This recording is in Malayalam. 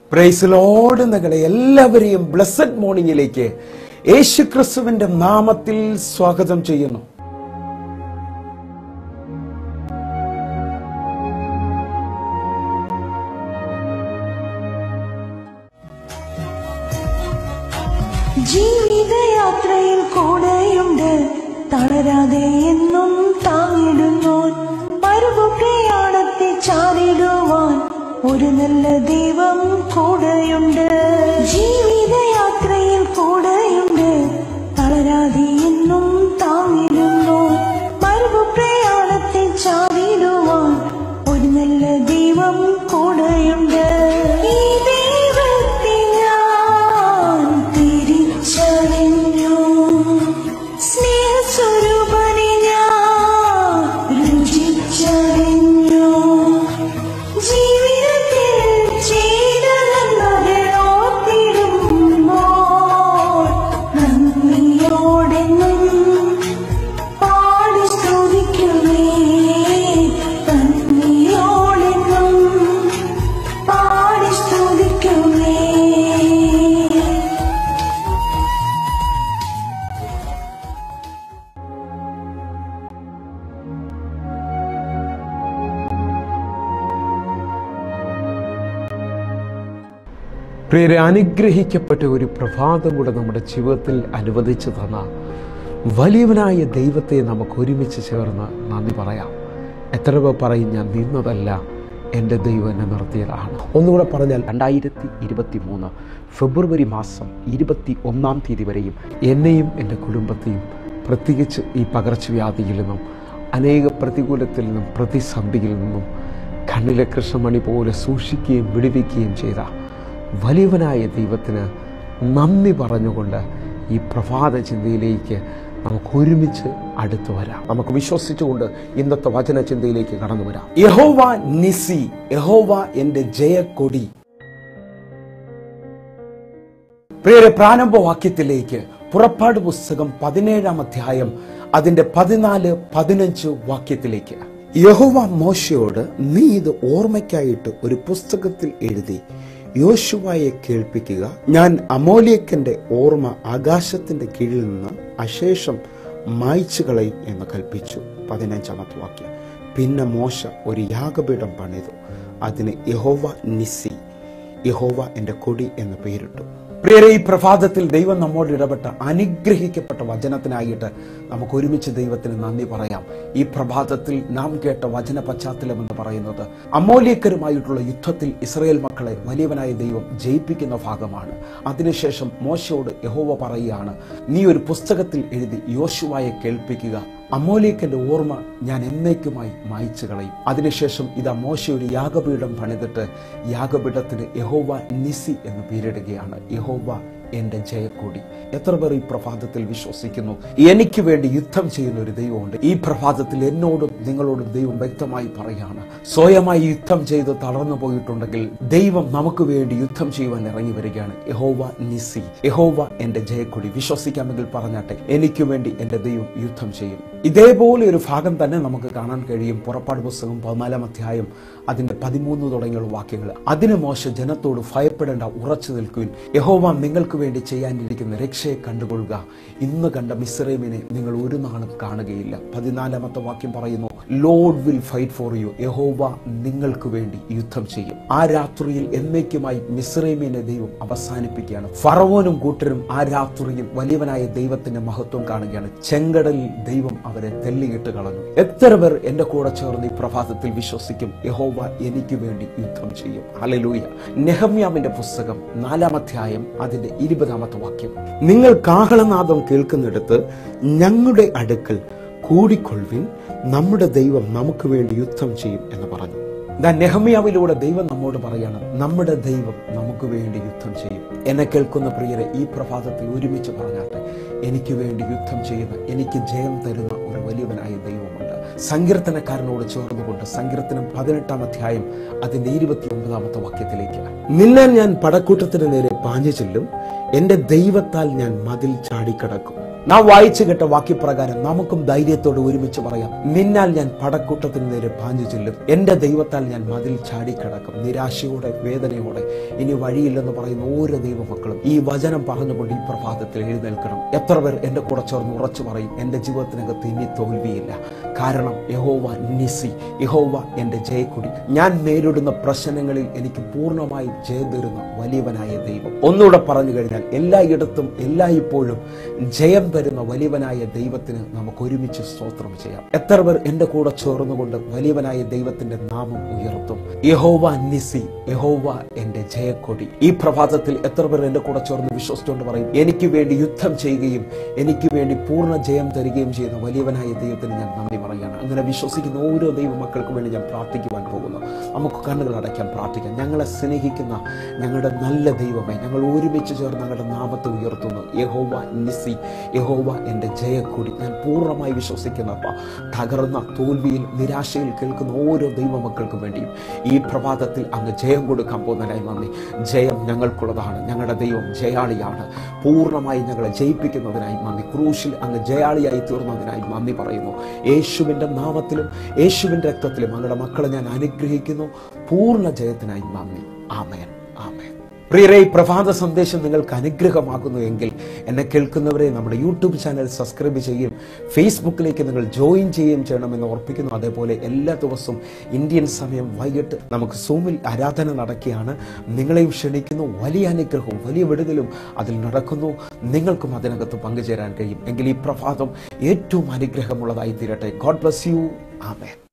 പ്രൈസ് ലോഡ് നിങ്ങളെ എല്ലാവരെയും ബ്ലസ്സഡ് മോർണിംഗിലേക്ക് യേശു ക്രിസ്തുവിന്റെ നാമത്തിൽ സ്വാഗതം ചെയ്യുന്നു ജീവിതയാത്രയിൽ കൂടെയുണ്ട് തളരാതെ എന്നും താങ്ങിടുന്നു മരുഭൂപ്രയാണത്തെ ചാരിടുവാൻ ഒരു നല്ല ദൈവം കൂടെയുണ്ട് ജീവിതയാത്രയിൽ കൂടെയുണ്ട് തളരാതെ എന്നും താങ്ങിടുന്നു മരുഭൂപ്രയാണത്തെ ചാരിടുവാൻ ഒരു നല്ല ദൈവം കൂടെയുണ്ട് ഈ ദൈവത്തെ ഞാൻ തിരിച്ചറിഞ്ഞു സ്നേഹസ്വരൂപനെ ഞാൻ രുചിച്ചറിഞ്ഞു ജീവിതത്തിൽ ചെയ്ത നന്മകൾ ഓർത്തിടുമ്പോൾ നന്ദിയോടെന്നും പാടി സ്തുതിക്കുമേ നന്ദിയോടെന്നും പാടി സ്തുതിക്കുമേ പ്രിയരെ അനുഗ്രഹിക്കപ്പെട്ട ഒരു പ്രഭാതം കൂടെ നമ്മുടെ ജീവിതത്തിൽ അനുവദിച്ചു തന്ന വലിയവനായ ദൈവത്തെ നമുക്ക് ഒരുമിച്ച് ചേർന്ന് നന്ദി പറയാം എത്ര പേർ പറയും ഞാൻ നിന്നതല്ല എൻ്റെ ദൈവം എന്നെ നിർത്തിയതാണ് ഒന്നുകൂടെ പറഞ്ഞാൽ രണ്ടായിരത്തി ഇരുപത്തി മൂന്ന് ഫെബ്രുവരി മാസം ഇരുപത്തി ഒന്നാം തീയതി വരെയും എന്നെയും എൻ്റെ കുടുംബത്തെയും പ്രത്യേകിച്ച് ഈ പകർച്ചവ്യാധിയിൽ നിന്നും അനേക പ്രതികൂലത്തിൽ നിന്നും പ്രതിസന്ധിയിൽ നിന്നും കണ്ണിലെ കൃഷ്ണമണി പോലെ സൂക്ഷിക്കുകയും വിടുവിക്കുകയും ചെയ്ത വലിയവനായ ദൈവത്തിന് നന്ദി പറഞ്ഞുകൊണ്ട് ഈ പ്രഭാത ചിന്തയിലേക്ക് നമുക്ക് ഒരുമിച്ച് അടുത്തു വരാം നമുക്ക് വിശ്വസിച്ചുകൊണ്ട് ഇന്നത്തെ വചന ചിന്തയിലേക്ക് കടന്നു വരാം യഹോവ നിസി യഹോവ എന്റെ ജയക്കൊടി പ്രിയരെ പ്രാരംഭ വാക്യത്തിലേക്ക് പുറപ്പാട് പുസ്തകം പതിനേഴാം അധ്യായം അതിന്റെ പതിനാല് പതിനഞ്ച് വാക്യത്തിലേക്ക് യഹോവ മോശയോട് നീ ഇത് ഓർമ്മയ്ക്കായിട്ട് ഒരു പുസ്തകത്തിൽ എഴുതി യോശുവായെ കേൾപ്പിക്കുക ഞാൻ അമോലിയക്കന്റെ ഓർമ്മ ആകാശത്തിന്റെ കീഴിൽ നിന്ന് അശേഷം മായ്ച്ചു കളയും എന്ന് കൽപ്പിച്ചു പതിനഞ്ചാമത്തെ വാക്യം പിന്നെ മോശ ഒരു യാഗപീഠം പണിതു അതിന് യഹോവ നിസി യഹോവ എന്റെ കൊടി എന്ന് പേരിട്ടു പ്രിയരെ ഈ പ്രഭാതത്തിൽ ദൈവം നമ്മോട് ഇടപെട്ട അനുഗ്രഹിക്കപ്പെട്ട വചനത്തിനായിട്ട് നമുക്ക് ഒരുമിച്ച് ദൈവത്തിന് നന്ദി പറയാം ഈ പ്രഭാതത്തിൽ നാം കേട്ട വചന പശ്ചാത്തലം എന്ന് പറയുന്നത് അമോലിയക്കരുമായിട്ടുള്ള യുദ്ധത്തിൽ ഇസ്രയേൽ മക്കളെ വലിയവനായ ദൈവം ജയിപ്പിക്കുന്ന ഭാഗമാണ് അതിനുശേഷം മോശയോട് യഹോവ പറയുകയാണ് നീ ഒരു പുസ്തകത്തിൽ എഴുതി യോശുവായെ കേൾപ്പിക്കുക അമോലിയക്കന്റെ ഓർമ്മ ഞാൻ എന്നേക്കുമായി മായ്ച്ചു കളയും അതിനുശേഷം ഇതാ മോശ ഒരു യാഗപീഠം പണിതിട്ട് യാഗപീഠത്തിന് യഹോവ നിസി എന്ന് പേരിടുകയാണ് യഹോവ എന്റെ ജയക്കൊടി എത്ര പേർ ഈ പ്രഭാതത്തിൽ വിശ്വസിക്കുന്നു എനിക്ക് വേണ്ടി യുദ്ധം ചെയ്യുന്ന ഒരു ദൈവമുണ്ട് ഈ പ്രഭാതത്തിൽ എന്നോടും നിങ്ങളോടും ദൈവം വ്യക്തമായി പറയാണ് സ്വയമായി യുദ്ധം ചെയ്ത് തളർന്നു പോയിട്ടുണ്ടെങ്കിൽ ദൈവം നമുക്ക് വേണ്ടി യുദ്ധം ചെയ്യുവാൻ ഇറങ്ങി വരികയാണ് യഹോവ നിസി യഹോവ എന്റെ ജയക്കൊടി വിശ്വസിക്കാമെങ്കിൽ പറഞ്ഞാട്ടെ എനിക്ക് വേണ്ടി എന്റെ ദൈവം യുദ്ധം ചെയ്യും ഇതേപോലെ ഒരു ഭാഗം തന്നെ നമുക്ക് കാണാൻ കഴിയും പുറപ്പാട് പുസ്തകം പതിനാലാം അധ്യായം അതിന്റെ പതിമൂന്ന് തുടങ്ങിയുള്ള വാക്യങ്ങൾ അതിന് മോശ ജനത്തോട് ഭയപ്പെടേണ്ട ഉറച്ചു നിൽക്കുവിൻ യഹോവ നിങ്ങൾക്ക് വേണ്ടി ചെയ്യാനിരിക്കുന്ന രക്ഷയെ കണ്ടുകൊള്ളുക ഇന്ന് കണ്ട മിസ്രൈമിനെ നിങ്ങൾ ഒരു നാളും കാണുകയില്ല പതിനാലാമത്തെ വാക്യം പറയുന്നു Lord will fight for you Jehovah നിങ്ങൾക്ക് വേണ്ടി യുദ്ധം ചെയ്യും ആ രാത്രിയിൽ എന്നേക്കുമായി മിസ്രൈമിനെ ദൈവം അവസാനിപ്പിക്കുകയാണ് ഫറവോനും കൂട്ടരും ആ രാത്രിയിൽ വലിയവനായ ദൈവത്തിന്റെ മഹത്വം കാണുകയാണ് ചെങ്കടലിൽ ദൈവം അവരെ തെല്ലിയിട്ട് കളഞ്ഞു എത്ര പേർ എന്റെ കൂടെ ചേർന്ന് ഈ പ്രഭാതത്തിൽ വിശ്വസിക്കും യഹോവ എനിക്ക് വേണ്ടി യുദ്ധം ചെയ്യും ഹല്ലേലൂയ നെഹമ്യാമിന്റെ പുസ്തകം നാലാം അധ്യായം അതിന്റെ ഇരുപതാമത്തെ വാക്യം നിങ്ങൾ കാഹളനാദം കേൾക്കുന്നിടത്ത് ഞങ്ങളുടെ അടുക്കൽ കൂടിക്കൊള്ളുവിൻ നമ്മുടെ ദൈവം നമുക്ക് വേണ്ടി യുദ്ധം ചെയ്യും എന്ന് പറഞ്ഞു ദാ നെഹമ്യാവിലൂടെ ദൈവം നമ്മോട് പറയാണ് നമ്മുടെ ദൈവം നമുക്ക് വേണ്ടി യുദ്ധം ചെയ്യും എന്നെ കേൾക്കുന്ന പ്രിയരെ ഈ പ്രഭാതത്തിൽ ഒരുമിച്ച് പറഞ്ഞാട്ടെ എനിക്ക് വേണ്ടി യുദ്ധം ചെയ്യുന്ന എനിക്ക് ജയം തരുന്ന ഒരു വലിയവനായ ദൈവമുണ്ട് സങ്കീർത്തനക്കാരനോട് ചേർന്നുകൊണ്ട് സങ്കീർത്തനം പതിനെട്ടാം അധ്യായം അതിന്റെ ഇരുപത്തി ഒമ്പതാമത്തെ വാക്യത്തിലേക്ക് നിന്നെ ഞാൻ പടക്കൂട്ടത്തിന് നേരെ പാഞ്ഞു ചെല്ലും എന്റെ ദൈവത്താൽ ഞാൻ മതിൽ ചാടിക്കടക്കും നാം വായിച്ചു കേട്ട വാക്യപ്രകാരം നമുക്കും ധൈര്യത്തോടെ ഒരുമിച്ച് പറയാം നിന്നാൽ ഞാൻ പടക്കൂട്ടത്തിന് നേരെ പാഞ്ഞു ചെല്ലും എന്റെ ദൈവത്താൽ ഞാൻ മതിൽ ചാടിക്കിടക്കും നിരാശയോടെ വേദനയോടെ ഇനി വഴിയില്ലെന്ന് പറയുന്ന ഓരോ ദൈവമക്കളും ഈ വചനം പറഞ്ഞുകൊണ്ട് ഈ പ്രഭാതത്തിൽ എഴുന്നേൽക്കണം എത്ര പേർ എന്റെ കൂടെ ചേർന്ന് ഉറച്ചു പറയും എന്റെ ജീവിതത്തിനകത്ത് ഇനി തോൽവിയില്ല കാരണം യഹോവ നിസി യഹോവ എന്റെ ജയക്കൊടി ഞാൻ നേരിടുന്ന പ്രശ്നങ്ങളിൽ എനിക്ക് പൂർണ്ണമായി ജയം തരുന്ന വലിയവനായ ദൈവം ഒന്നുകൂടെ പറഞ്ഞു കഴിഞ്ഞാൽ എല്ലായിടത്തും എല്ലായ്പ്പോഴും ജയം തരുന്ന വലിയവനായ ദൈവത്തിന് നമുക്ക് ഒരുമിച്ച് സ്തോത്രം ചെയ്യാം എത്ര പേർ എന്റെ കൂടെ ചേർന്നുകൊണ്ട് വലിയവനായ ദൈവത്തിന്റെ നാമം ഉയർത്തും യഹോവ നിസി യഹോവ എന്റെ ജയക്കൊടി ഈ പ്രഭാതത്തിൽ എത്ര പേർ എന്റെ കൂടെ ചേർന്ന് വിശ്വസിച്ചുകൊണ്ട് പറയും എനിക്ക് വേണ്ടി യുദ്ധം ചെയ്യുകയും എനിക്ക് വേണ്ടി പൂർണ്ണ ജയം തരികയും ചെയ്യുന്ന വലിയവനായ ദൈവത്തിന് ഞാൻ നന്ദി പറയുകയാണ് അങ്ങനെ വിശ്വസിക്കുന്ന ഓരോ ദൈവമക്കൾക്കും വേണ്ടി ഞാൻ പ്രാർത്ഥിക്കുവാൻ പോകുന്നു നമുക്ക് കണ്ണുകൾ അടയ്ക്കാൻ പ്രാർത്ഥിക്കാം ഞങ്ങളെ സ്നേഹിക്കുന്ന ഞങ്ങളുടെ നല്ല ദൈവമേ ഞങ്ങൾ ഒരുമിച്ച് ചേർന്ന് ഞങ്ങളുടെ നാമത്തെ ഉയർത്തുന്നു യഹോവ നിസി യഹോവ എൻ്റെ ജയക്കൊടി ഞാൻ പൂർണ്ണമായി വിശ്വസിക്കുന്നപ്പ തകർന്ന തോൽവിയിൽ നിരാശയിൽ കേൾക്കുന്ന ഓരോ ദൈവമക്കൾക്കും വേണ്ടിയും ഈ പ്രഭാതത്തിൽ അങ്ങ് ജയം കൊടുക്കാൻ പോകുന്നതിനായി നന്ദി ജയം ഞങ്ങൾക്കുള്ളതാണ് ഞങ്ങളുടെ ദൈവം ജയാളിയാണ് പൂർണ്ണമായി ഞങ്ങളെ ജയിപ്പിക്കുന്നതിനായി നന്ദി ക്രൂശിൽ അങ്ങ് ജയാളിയായി തീർന്നതിനായി നന്ദി പറയുന്നു യേശുവിൻ്റെ നാമത്തിലും യേശുവിൻ്റെ രക്തത്തിലും അങ്ങയുടെ മക്കളെ ഞാൻ അനുഗ്രഹിക്കുന്നു പൂർണ്ണ ജയത്തിനായി നന്ദി ആമേൻ ആമേൻ പ്രിയരെ ഈ പ്രഭാത സന്ദേശം നിങ്ങൾക്ക് അനുഗ്രഹമാകുന്നു എങ്കിൽ എന്നെ കേൾക്കുന്നവരെ നമ്മുടെ യൂട്യൂബ് ചാനൽ സബ്സ്ക്രൈബ് ചെയ്യും ഫേസ്ബുക്കിലേക്ക് നിങ്ങൾ ജോയിൻ ചെയ്യുകയും ചെയ്യണമെന്ന് ഓർപ്പിക്കുന്നു അതേപോലെ എല്ലാ ദിവസവും ഇന്ത്യൻ സമയം വൈകിട്ട് നമുക്ക് സൂമിൽ ആരാധന നടക്കുകയാണ് നിങ്ങളെയും ക്ഷണിക്കുന്നു വലിയ അനുഗ്രഹവും വലിയ വിടുതലും അതിൽ നടക്കുന്നു നിങ്ങൾക്കും അതിനകത്ത് പങ്കുചേരാൻ കഴിയും എങ്കിൽ ഈ പ്രഭാതം ഏറ്റവും അനുഗ്രഹമുള്ളതായി തീരട്ടെ ഗോഡ് ബ്ലസ് യു ആമേൻ